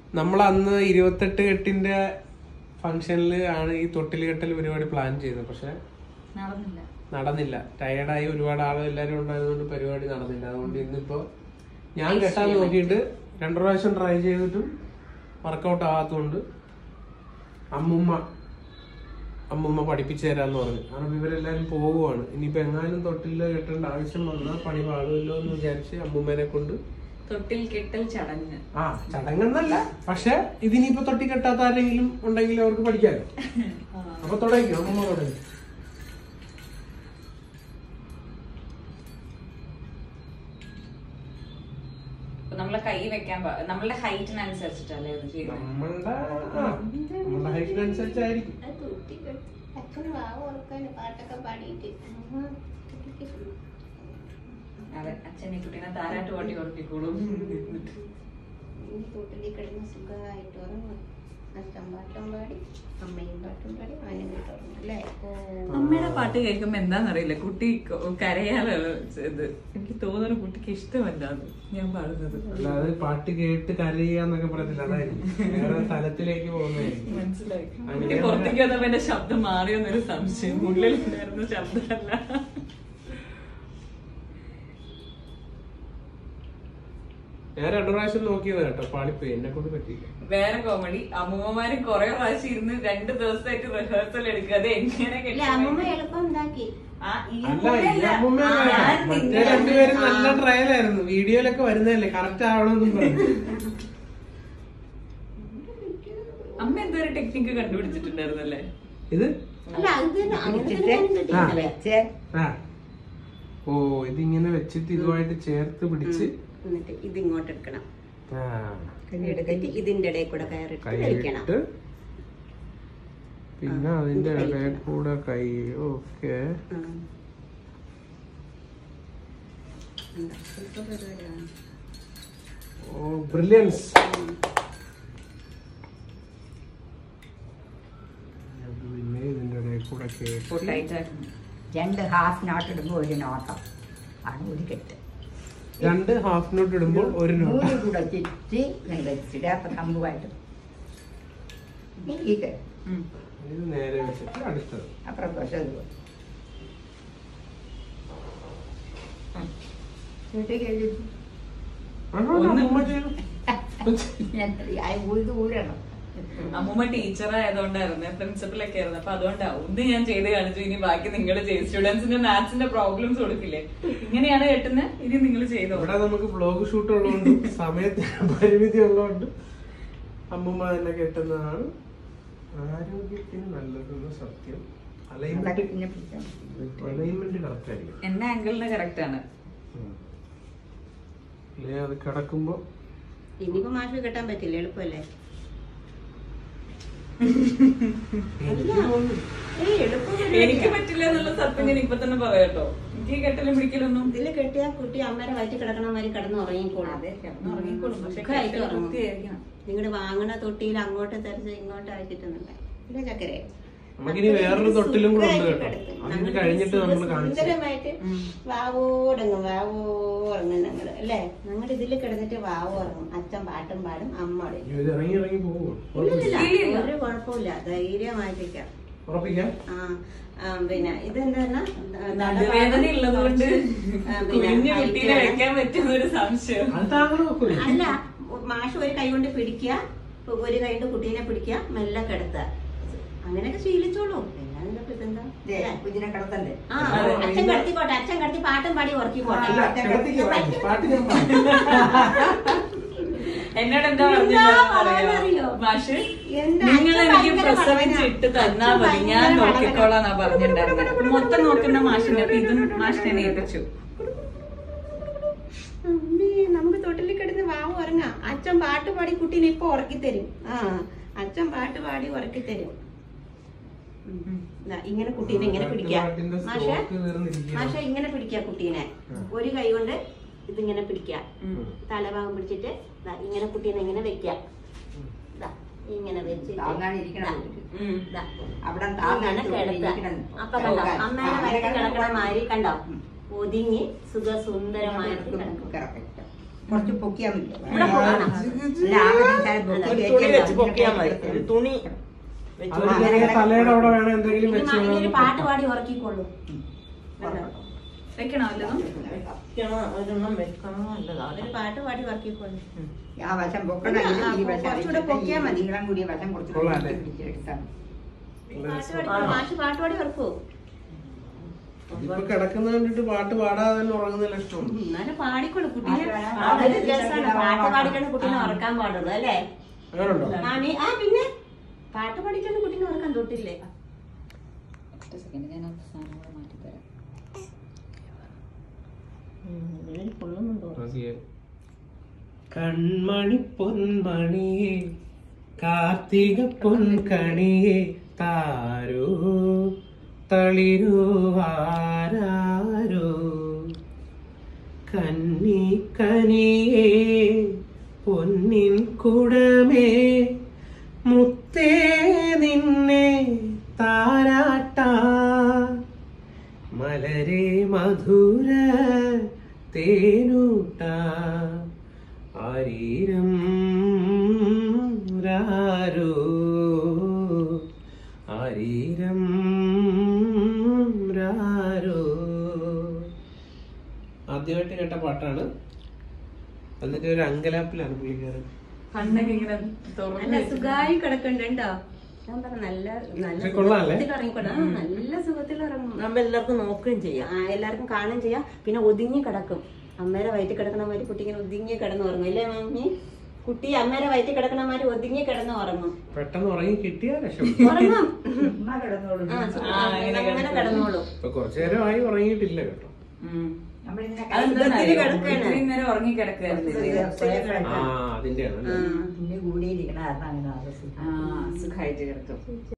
നമ്മൾ അന്ന് ഇരുപത്തെട്ട് കെട്ടിന്റെ ഫംഗ്ഷനിൽ ആണ് ഈ തൊട്ടിൽ കെട്ടൽ പരിപാടി പ്ലാൻ ചെയ്തത് പക്ഷെ നടന്നില്ല നടന്നില്ല ടയർഡായി ഒരുപാട് ആളും എല്ലാരും ഉണ്ടായതുകൊണ്ട് പരിപാടി നടന്നില്ല അതുകൊണ്ട് ഇന്നിപ്പോ ഞാൻ കെട്ടാൻ നോക്കിയിട്ട് രണ്ടു പ്രാവശ്യം ട്രൈ ചെയ്തിട്ടും വർക്കൗട്ട് ആവാത്തതുകൊണ്ട് അമ്മുമ്മ അമ്മുമ്മ പഠിപ്പിച്ചു തരാന്ന് പറഞ്ഞു കാരണം ഇവരെല്ലാരും പോവുകയാണ് ഇനിയിപ്പോ എങ്ങാനും തൊട്ടില്ല കെട്ടേണ്ട ആവശ്യം വന്നാൽ പണി പാടുമല്ലോ എന്ന് വിചാരിച്ച് അമ്മുമ്മേനെ കൊണ്ട് തൊട്ടിൽ കെട്ടൽ ചടങ്ങ് ആ ചടങ്ങെന്നല്ല പക്ഷെ ഇതിനിപ്പോ തൊട്ടി കെട്ടാത്ത ആരെങ്കിലും ഉണ്ടെങ്കിൽ അവർക്ക് പഠിക്കാമല്ലോ അപ്പൊ തുടങ്ങിക്കോ അമ്മ തുടങ്ങി അപ്പൊ നമ്മളെ കൈ വെക്കാൻ പാ- നമ്മളുടെ ഹൈറ്റിനനുസരിച്ചിട്ടല്ലേ ഇത് ചെയ്യുന്നത് നമ്മളുടെ ആ, നമ്മളുടെ ഹൈറ്റിനനുസരിച്ചായിരിക്കും അത് തൊട്ടി കെട്ടി അച്ഛൻ വാവ് ഓർക്കാൻ പാട്ടൊക്കെ പാടിയിട്ട് അമ്മ തൊട്ടിക്ക് അതെ അച്ഛൻ ഈ കുട്ടീനെ താരാട്ട് പാട്ടി ഉറപ്പിക്കോളും ഈ തൊട്ടിൽ കിടന്ന് സുഖമായിട്ട് ഉറങ്ങും അച്ഛൻ പാട്ടും പാടി അമ്മയും പാട്ടും പാടി അവനും വീട്ട് ഉറങ്ങും അല്ലേ അമ്മയുടെ പാട്ട് കേൾക്കുമ്പോ എന്താന്നറിയില്ല കുട്ടി ക- കരയാനുള്ള ഇത് എനിക്ക് തോന്നുന്നു കുട്ടിക്ക് ഇഷ്ടമല്ല അത് ഞാൻ പാടുന്നത് അല്ലാതെ പാട്ട് കേട്ട് കരയുക പറയത്തില്ല അതായിരിക്കും വേറെ തലത്തിലേക്ക് പോകുന്നതായിരിക്കും മനസ്സിലായി അങ്ങനെ കുട്ടി പുറത്തേക്ക് വന്നപ്പോ എന്റെ ശബ്ദം മാറിയെന്നൊരു സംശയം ഉള്ളിൽ ഉണ്ടായിരുന്ന ശബ്ദമല്ല ഞാൻ രണ്ടു പ്രാവശ്യം നോക്കിയത് കേട്ടോ പാളിപ്പോയി എന്നെ കൊണ്ട് പറ്റിയില്ല വേറെ കോമഡി അമ്മൂമ്മമാര് കൊറേ പ്രാവശ്യം ഇരുന്ന് രണ്ട് ദിവസമായിട്ട് റിഹേഴ്സൽ എടുക്കുക അത് എങ്ങനെ അല്ല അമ്മമ്മ എളുപ്പം ഉണ്ടാക്കി ആ, ഈ അല്ല ഈ അമ്മൂമ്മയല്ല. അമ്മൂമ്മ ആ, ഞാൻ മറ്റേ നിങ്ങളെ- രണ്ടുപേരും നല്ല ആ. ട്രയലായിരുന്നു വീഡിയോയിലൊക്കെ വരുന്നതല്ലേ കറക്റ്റ് ആവണമെന്നും പറഞ്ഞു അമ്മ എന്തോ ഒരു ടെക്നിക്ക് കണ്ടുപിടിച്ചിട്ടുണ്ടായിരുന്നല്ലേ ഇത് അല്ല അത് തന്നെ അങ്ങനെ തന്നെ ഞാനും കെട്ടിയിട്ടുണ്ട്. വെച്ച് ആ ഓ ഇതിങ്ങനെ വെച്ചിട്ട് ഇതുമായിട്ട് ചേർത്ത് പിടിച്ച് എന്നിട്ട് ഇതിങ്ങോട്ട് എടുക്കണം ആ എടുത്തിട്ട് ഇതിന്റെ ഇടയിൽ കൂടെ കയറിട്ട് വലിക്കണം കൈയിട്ട് പിന്നെ അതിന്റെ ഇടയിൽ കൂടെ കൈ ഓക്കെ ആ. എന്താ, ഇപ്പൊ പരിപാടിയാണ്. ഓ ബ്രില്യൻസ് പിന്നെ ഇതിന്റെ ഇടയിൽ കൂടെ കേട്ടി ടൈറ്റായിരുന്നു രണ്ട് ഹാഫ് നോട്ട് ഇടുമ്പോൾ ഒരു നോട്ടം ആണ് ഒരു കെട്ട് രണ്ട് ഹാഫ് നോട്ട് ഇടുമ്പോൾ ഒരു നോട്ട് നൂല് കൂടെ ചുറ്റി ഇങ്ങനെ വെച്ചിട്ട് അപ്പൊ കമ്പുമായിട്ട് ഈ കെട്ട് ഇത് നേരെ വെച്ചിട്ട് അടുത്തത് അപ്പുറം പക്ഷേ അത് പോയി. ചുറ്റി കഴിഞ്ഞു. ആണോ, ഒന്ന് അമ്മൂമ്മ ചെയ്തു. ഞാൻ ആ ഊത് ഊരണം അമ്മൂമ്മ ടീച്ചർ ആയതുകൊണ്ടായിരുന്നു പ്രിൻസിപ്പൽ ഒക്കെ ആയിരുന്നു അപ്പൊ അതുകൊണ്ടാവും ഇത് ഞാൻ ചെയ്ത് കാണിച്ചു ഇനി ബാക്കി നിങ്ങൾ ചെയ്ത് സ്റ്റുഡൻസിന്റെ മാത്സിന്റെ പ്രോബ്ലംസ് കൊടുക്കില്ലേ ഇങ്ങനെയാണ് കേട്ടുന്നത് ഇനി നിങ്ങൾ ചെയ്തോ ഇവിടെ നമുക്ക് വ്ലോഗ് ഷൂട്ട് ഉള്ളതുകൊണ്ട് സമയത്തിന് പരിമിതി ഉള്ളതുകൊണ്ട് അമ്മൂമ്മ തന്നെ കെട്ടുന്നതാണ് ആരോഗ്യത്തിന് നല്ലതെന്ന് സത്യം അതൊക്കെ അലൈൻമെന്റ് പിന്നെ പിടിച്ചാൽ അലൈൻമെന്റ് കറക്റ്റ് ആയിരിക്കും എന്റെ ആംഗിളിന് കറക്റ്റ് ആണ് ഉം. അല്ലേ അത് കിടക്കുമ്പോ ഇനിയിപ്പോ മാഷ് കെട്ടാൻ പറ്റില്ല എളുപ്പമല്ലേ എനിക്ക് തോന്നുന്നു ഏയ് എളുപ്പം എനിക്ക് പറ്റില്ല എന്നുള്ള സത്യം ഞാൻ ഇപ്പൊ തന്നെ പറയാട്ടോ എനിക്ക് ഈ കെട്ടലും പിടിക്കലൊന്നും ഇതില് കെട്ടിയാ കുട്ടി അമ്മേരെ വയറ്റി കിടക്കണ മാതിരി കിടന്ന് ഉറങ്ങിക്കോളും അതെ കിടന്ന് ഉറങ്ങിക്കോളും പക്ഷെ സുഖമായിട്ട് കെട്ടൽ ഉറങ്ങും. വൃത്തിയായിരിക്കണം. നിങ്ങളുടെ വാങ്ങണ തൊട്ടിയിൽ അങ്ങോട്ട് തെരച്ച് ഇങ്ങോട്ട് അയച്ചിട്ടൊന്നുമില്ല ഇല്ല ചക്കര നമുക്കിനി വേറൊരു തൊട്ടിലും കൂടെ ഉണ്ട് കേട്ടോ അതിന് കഴിഞ്ഞിട്ട് നമ്മൾ കാണിച്ചു സുന്ദരമായിട്ട് വാവോടങ്ങും വാവോ ഉറങ്ങും ഞങ്ങള് അല്ലേ ഞങ്ങളുടെ ഇതില് കിടന്നിട്ട് വാവോ ഉറങ്ങും അച്ഛൻ പാട്ടും പാടും അമ്മ അവിടെ ഇരിക്കും. ഇത് ഇറങ്ങി ഇറങ്ങി പോകുമോ ഇല്ലില്ല, ഇല്ല. ഒരു കുഴപ്പമില്ല ധൈര്യമായിട്ടിരിക്കാം ഉറപ്പിക്കാം ആ ആ, പിന്നെ ഇതെന്താ നടുവേദന ഉള്ളത് കൊണ്ട് കുഞ്ഞു height കുട്ടീനെ വേണം. വെക്കാൻ പറ്റുന്ന ഒരു സംശയം അത് താങ്കൾ നോക്കൂലേ അല്ല മാഷ് ഒരു കൈ കൊണ്ട് പിടിക്കുക ഒരു കൈ കൊണ്ട് കുട്ടീനെ പിടിക്കുക മെല്ലെ കിടത്തുക അങ്ങനെയൊക്കെ ശീലിച്ചോളൂ അല്ലാതെ ഇപ്പൊ ഇതെന്താ ദേ, കുഞ്ഞിനെ കിടത്തണ്ടേ ആ അച്ഛൻ കിടത്തിക്കോട്ടെ അച്ഛൻ കിടത്തി പാട്ടും പാടി ഉറക്കിക്കോട്ടെ ഇല്ല കിടത്തിക്ക് പാട്ട് പാട്ട് ഞാൻ പാടും. എന്നോട് എന്താ എന്താ പറഞ്ഞിട്ടുണ്ടെന്ന് പറയാനറിയോ? അറിയോ മാഷ് എന്താ? നിങ്ങൾ അച്ഛൻ എനിക്ക് ഭയങ്കര പ്രസവിച്ചിട്ട് വളവനാ. തന്നാ അച്ഛൻ മതി ഞാൻ ഭയങ്കര നോക്കിക്കോളാന്നാ വളവനാ. പറഞ്ഞിട്ടുണ്ടായിരുന്നത് മൊത്തം നോക്കുന്ന മാഷിനെ അപ്പൊ ഇതും മാഷിനെ ഏൽപ്പിച്ചു അമ്മേ, നമുക്ക് തൊട്ടിൽ കിടന്ന് വാവ് ഉറങ്ങാം അച്ഛൻ പാട്ട് പാടി കുട്ടീനെ ഇപ്പൊ ഉറക്കി തരും ആ അച്ഛൻ പാട്ട് പാടി ഉറക്കി തരും ഉം. ദാ, ഇങ്ങനെ കുട്ടീനെ ഇങ്ങനെ പിടിക്കുക പാട്ടിന്റെ മാഷ സ്റ്റോക്ക് തീർന്നിരിക്കുകയാണ്. മാഷ ഇങ്ങനെ പിടിക്കുക കുട്ടീനെ ഒരു കൈ കൊണ്ട് ഇതിങ്ങനെ പിടിക്കുക ഉം. തലഭാഗം പിടിച്ചിട്ട് ദാ, ഇങ്ങനെ കുട്ടീനെ ഇങ്ങനെ വെക്കുക ദാ, ഇങ്ങനെ വെച്ചിട്ട് താങ്ങാനിരിക്കണം ദാ, കുട്ടിക്ക്. ഉം. ദാ, അവിടെ ഇങ്ങനെ താങ്ങാൻ കിടത്തുക ഇരിക്കണം. അപ്പൊ കണ്ടോ പോകാൻ. അമ്മേനെ ആ, വയറ്റി അങ്ങനെ കിടക്കണ കിടക്കണം. മാതിരി കണ്ടോ ഉം. ഒതുങ്ങി സുഖസുന്ദരമായിട്ട് നമുക്ക് കിടക്കും കിടക്കാം. കുറച്ച് പൊക്കിയാൽ മതി ഇവിടെ പൊക്കണം. അല്ല, ആ വെച്ചാൽ പൊക്കി ഒരു തുണി കയറ്റിയാൽ വെച്ച് പൊക്കിയാൽ മതി ഒരു തുണി വെച്ച് അത് ഇങ്ങനെ തലയുടെ അവിടെ വേണം എന്തെങ്കിലും ഇനി വെച്ച് മ- ഇനി ഒരു വേണം പാട്ട് പാടി ഉറക്കിക്കൊള്ളൂ വെക്കണോ വല്ലതും വെക്കണം ഒരെണ്ണം വെക്കണം നല്ലതാണ് ഒരു പാട്ട് പാടി ഉറക്കിക്കൊള്ളൂ ആ വശം പൊക്കണം ആ, ഈ വശം കുറച്ചുകൂടെ പൊക്കിയാൽ മതി. നീളം കൂടിയ വശം കൊള്ളാം അല്ലേ? കുറച്ച് പിടിച്ചെടുത്താൽ പാട്ട് പാടി മാഷ് പാട്ട് പാടി ഉറക്കൂ ഇപ്പൊ കിടക്കുന്ന കണ്ടിട്ട് പാട്ട് പാടാതെ തന്നെ ഉറങ്ങുന്നില്ല ഇഷ്ടമാണ് എന്നാലും പാടിക്കൊള്ളു കുട്ടീനെ പാട്ട് വേണം. അതൊരു രസമാണ് പാട്ട് പാടിക്കാണ് കുട്ടീനെ ഉറക്കാൻ പാടുള്ളൂ അല്ലേ അങ്ങനെയുണ്ടോ മാമി ആ പിന്നെ പാട്ട് പാടിക്കാണ് കുട്ടീനെ ഉറക്കാൻ തൊട്ടില്ലേ കൺമണി പൊന്മണിയെ കാർത്തിക പൊൻകണിയെ താരോ തളിരുവാരോ കന്നി കനിയേ പൊന്നിൻ കുടമേ മുത്തേ നിന്നെ താരാട്ടാ മലരെ മധുര തേനൂട്ട ആരീരം രാരോ ആരീരം രാരോ ആദ്യമായിട്ട് കേട്ട പാട്ടാണ് എന്നിട്ട് ഒരു അങ്കലാപ്പിലാണ് പുള്ളിക്കാരൻ കണ്ണൊക്കെ ഇങ്ങനെ നല്ല തുറന്ന് സുഖമായി കിടക്കണ്ടോ ഞാൻ പറഞ്ഞ നല്ല നല്ല പക്ഷെ കൊള്ളാല്ലേ? സുഖത്തിൽ ഇറങ്ങിക്കോട്ടെ ആ, നല്ല സുഖത്തിൽ ഇറങ്ങും നമ്മൾ എല്ലാവർക്കും നോക്കുകയും ചെയ്യാം ആ എല്ലാവർക്കും കാണുകയും ചെയ്യാം പിന്നെ ഒതുങ്ങി കിടക്കും അമ്മേരെ വയറ്റിൽ കിടക്കണ മാതിരി കുട്ടി ഇങ്ങനെ ഒതുങ്ങി കിടന്ന് ഉറങ്ങും അല്ലേ മമ്മി കുട്ടി അമ്മേരെ വയറ്റിൽ കിടക്കണ മാതിരി ഒതുങ്ങി കിടന്ന് ഉറങ്ങും പെട്ടെന്ന് ഉറങ്ങി കിട്ടിയാ രക്ഷ ഉറങ്ങും ഉമ്മ കിടന്നോളും ആ, സു- ആ, ആ, ഇങ്ങനെ അങ്ങനെ കിടന്നോളൂ ഇപ്പൊ കുറച്ചു നേരമായി ഉറങ്ങിയിട്ടില്ല കേട്ടോ നമ്മളിങ്ങനെ അതെന്താന്നറിയോ? കിടക്കാണ്. ഇത്രയും നേരം ഉറങ്ങി കിടക്കായിരുന്നു ആ അതിന്റെയാണ് ആ കൂടിയിരിക്കണ കാരണം അങ്ങനെ ആലോചിക്കും ആ സുഖമായിട്ട് കിടക്കും